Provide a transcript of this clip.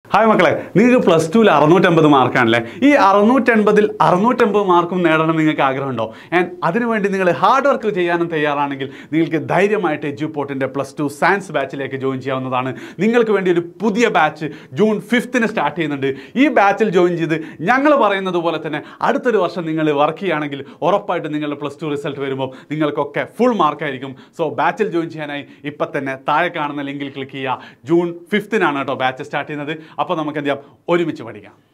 hi മക്കളെ നിങ്ങൾക്ക് plus ടുവിൽ അറുന്നൂറ്റമ്പത് മാർക്കാണല്ലേ ഈ അറുന്നൂറ്റൻപതിൽ അറുന്നൂറ്റമ്പത് മാർക്കും നേടണം നിങ്ങൾക്ക് ആഗ്രഹമുണ്ടോ ആൻഡ് അതിനുവേണ്ടി നിങ്ങൾ ഹാർഡ് വർക്ക് ചെയ്യാനും തയ്യാറാണെങ്കിൽ നിങ്ങൾക്ക് ധൈര്യമായിട്ട് എജ്യൂപോർട്ടിൻ്റെ പ്ലസ് ടു സയൻസ് ബാച്ചിലേക്ക് ജോയിൻ ചെയ്യാവുന്നതാണ് നിങ്ങൾക്ക് വേണ്ടി ഒരു പുതിയ ബാച്ച് ജൂൺ ഫിഫ്ത്തിന് സ്റ്റാർട്ട് ചെയ്യുന്നുണ്ട് ഈ ബാച്ചിൽ ജോയിൻ ചെയ്ത് ഞങ്ങൾ പറയുന്നത് പോലെ തന്നെ അടുത്തൊരു വർഷം നിങ്ങൾ വർക്ക് ചെയ്യുകയാണെങ്കിൽ ഉറപ്പായിട്ടും നിങ്ങളുടെ പ്ലസ് ടു റിസൾട്ട് വരുമ്പോൾ നിങ്ങൾക്കൊക്കെ ഫുൾ മാർക്കായിരിക്കും സോ ബാച്ചിൽ ജോയിൻ ചെയ്യാനായി ഇപ്പം തന്നെ താഴെ കാണുന്ന ലിങ്കിൽ ക്ലിക്ക് ചെയ്യുക ജൂൺ ഫിഫ്തിനാണ് കേട്ടോ ബാച്ച് സ്റ്റാർട്ട് ചെയ്യുന്നത് അപ്പോൾ നമുക്ക് എന്ത് ചെയ്യാം ഒരുമിച്ച് പഠിക്കാം